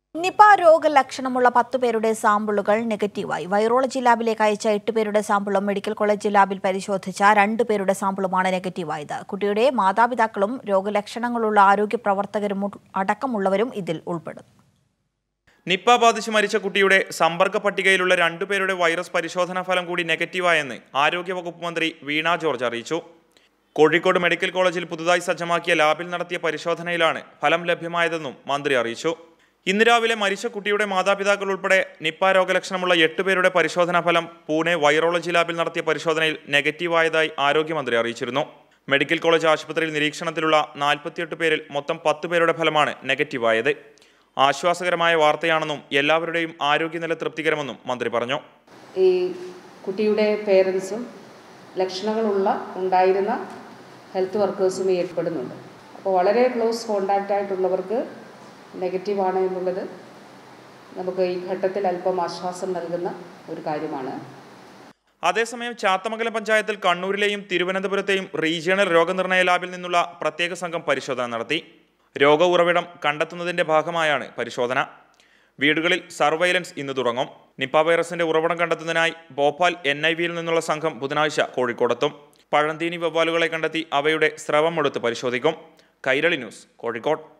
Nipah രോഗലക്ഷണമുള്ള പത്ത് പേരുടെ സാമ്പിളുകൾ നെഗറ്റീവായി വൈറോളജി ലാബിലേക്ക് അയച്ച എട്ട് പേരുടെ സാമ്പിളും മെഡിക്കൽ കോളേജ് ലാബിൽ പരിശോധിച്ച രണ്ട് പേരുടെ സാമ്പിളുമാണ് നെഗറ്റീവായത് കുട്ടിയുടെ മാതാപിതാക്കളും രോഗലക്ഷണങ്ങളുള്ള ആരോഗ്യ പ്രവർത്തകരും ഉൾ- അടക്കമുള്ളവരും ഇതിൽ ഉൾപ്പെടുന്നു നിപ്പ ബാധിച്ച് മരിച്ച കുട്ടിയുടെ സമ്പർക്ക പട്ടികയിലുള്ള രണ്ടുപേരുടെ വൈറസ് പരിശോധനാ ഫലം കൂടി നെഗറ്റീവായെന്ന് ആരോഗ്യവകുപ്പ് മന്ത്രി വീണ ജോർജ് അറിയിച്ചു കോഴിക്കോട് മെഡിക്കൽ കോളേജിൽ പുതുതായി സജ്ജമാക്കിയ ലാബിൽ നടത്തിയ പരിശോധനയിലാണ് ഫലം ലഭ്യമായതെന്നും മന്ത്രി അറിയിച്ചു ഇന്ന് രാവിലെ മരിച്ച കുട്ടിയുടെ മാതാപിതാക്കൾ ഉൾപ്പെടെ നിപ്പ രോഗലക്ഷണമുള്ള എട്ട് പേരുടെ പരിശോധനാ ഫലം പൂനെ വൈറോളജി ലാബിൽ നടത്തിയ പരിശോധനയിൽ നെഗറ്റീവായതായി ആരോഗ്യമന്ത്രി അറിയിച്ചിരുന്നു മെഡിക്കൽ കോളേജ് ആശുപത്രിയിൽ നിരീക്ഷണത്തിലുള്ള നാൽപ്പത്തിയെട്ട് പേരിൽ മൊത്തം പത്ത് പേരുടെ ഫലമാണ് നെഗറ്റീവായത് ആശ്വാസകരമായ വാർത്തയാണെന്നും എല്ലാവരുടെയും ആരോഗ്യനില തൃപ്തികരമെന്നും മന്ത്രി പറഞ്ഞു ഈ കുട്ടിയുടെ പേരൻസും ലക്ഷണങ്ങളുള്ള ഉണ്ടായിരുന്ന ഹെൽത്ത് വർക്കേഴ്സും ഈ ഏർപ്പെടുന്നുണ്ട് അപ്പോൾ വളരെ ക്ലോസ് കോണ്ടാക്റ്റ് ആയിട്ടുള്ളവർക്ക് നെഗറ്റീവാണ് എന്നുള്ളത് നമുക്ക് ഈ ഘട്ടത്തിൽ അല്പം ആശ്വാസം നൽകുന്ന ഒരു കാര്യമാണ് അതേസമയം ചാത്തമംഗലം പഞ്ചായത്തിൽ കണ്ണൂരിലെയും തിരുവനന്തപുരത്തെയും റീജിയണൽ രോഗനിർണയ ലാബിൽ നിന്നുള്ള പ്രത്യേക സംഘം പരിശോധന നടത്തി രോഗ ഉറവിടം കണ്ടെത്തുന്നതിന്റെ ഭാഗമായാണ് പരിശോധന വീടുകളിൽ സർവൈലൻസ് ഇന്ന് തുടങ്ങും നിപ്പ വൈറസിന്റെ ഉറവിടം കണ്ടെത്തുന്നതിനായി ഭോപ്പാൽ എൻ ഐ വിയിൽ നിന്നുള്ള സംഘം ബുധനാഴ്ച കോഴിക്കോടെത്തും പഴന്തീനി വവ്വാലുകളെ കണ്ടെത്തി അവയുടെ സ്രവം എടുത്ത് പരിശോധിക്കും കൈരളി ന്യൂസ് കോഴിക്കോട്